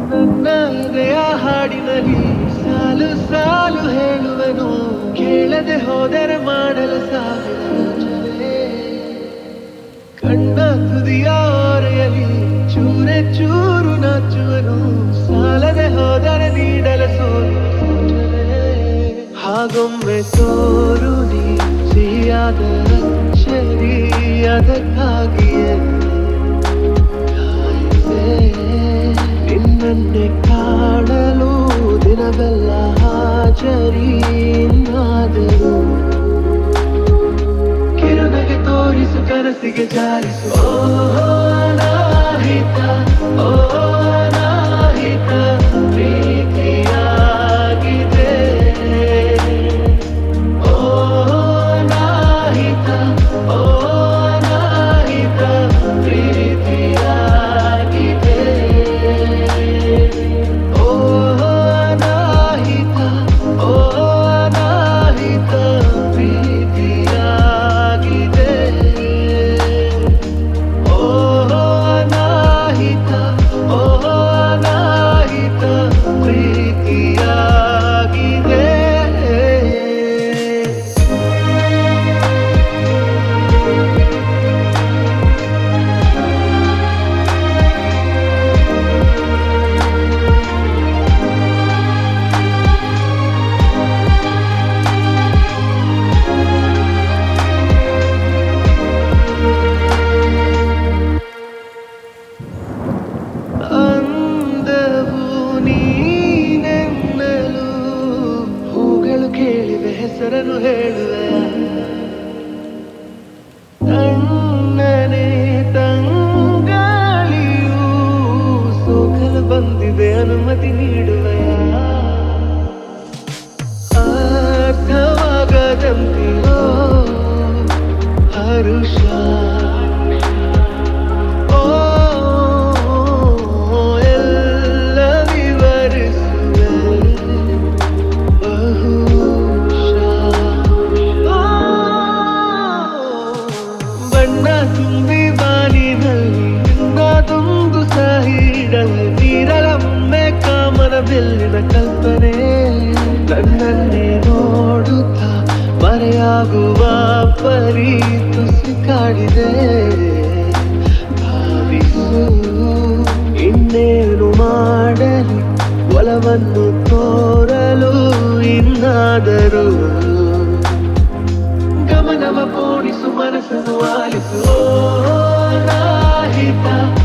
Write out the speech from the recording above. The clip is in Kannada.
ನನ್ನ ಹೃದಯ ಹಾಡಿನಲ್ಲಿ ಸಾಲು ಸಾಲು ಹೇಳುವೆನು ಕೇಳದೆ ಹೋದರೆ ಮಾಡಲು ಸಾವಿರ ಯೋಚನೆ ಕಣ್ಣ ತುದಿಯ ಓರೆಯಲಿ ಚೂರೆ ಚೂರು ನಾಚುವನು ಸಾಲದೆ ಹೋದರೆ ನೀಡಲು ಸೋಲು ಸೂಚನೆ ಹಾಗೊಮ್ಮೆ ತೋರು ನೀ ಸಿಹಿಯಾದ ಅಚ್ಚರಿ ಅದಕ್ಕಾಗಿಯೇ ಕಾಯುವೆ ನಿನ್ನನ್ನೇ ಕಾಣಲು ದಿನವೆಲ್ಲ ಹಾಜರಿ ಇನ್ನಾದರೂ ಕಿರುನಗೆ ತೋರಿಸು ಕನಸಿಗೆ ಜಾರಿಸು ಓ ಅನಾಹಿತ ಓ ಅನಾಹಿತ ಪ್ರೀತಿಯಾಗಿದೆ ಓ ಅನಾಹಿತ ಓ ಅನಾಹಿತ ಪ್ರೀತಿಯಾಗಿದೆ ಓ ಅನಾಹಿತ ಓ ಅನಾಹಿತ ಪ್ರೀತಿಯಾಗಿದೆ ಓ ಅನಾಹಿತ ಓ ಅನಾಹಿತ ಪ್ರೀತಿಯಾಗಿದೆ ಅಂದವು ನೀನೆನ್ನಲು ಹೂಗಳು ಕೇಳಿವೆ ಹೆಸರನ್ನು ಹೇಳುವೆ ತಣ್ಣನೆ ತಂಗಾಳಿಯು ಸೋಕಲು ಬಂದಿದೆ ಅನುಮತಿ ನೀಡುವೆಯ ಅರ್ಥವಾಗದಂತಿರೋ ಹರುಷ ಓ ಎಲ್ಲ ವಿವರಿಸುವೆ ಬಹುಶಃ ಓ, ಬಣ್ಣ ತುಂಬಿ ಬಾನಿನಲ್ಲಿ ನಿನ್ನದೊಂದು ಸಹಿಡಲು ನೀರಲೊಮ್ಮೆ ಕಾಮನ ಬೆಲ್ಲಿನ ಕಲ್ಪನೆ ನನ್ನನ್ನೇ ನೋಡುತ್ತಾ ಮರೆಯಾಗುವ ಪರಿ ತುಸಿ ಕಾಡಿದೆ ಭಾವಿಸು ಇನ್ನೇನು ಮಾಡಲಿ ಒಲವನ್ನು ತೋರಲು ಇನ್ನಾದರೂ ಗಮನವ ಪೋಣಿಸು ಮನಸ್ಸನ್ನು ಆಲಿಸು ಓ ನಾಹಿತ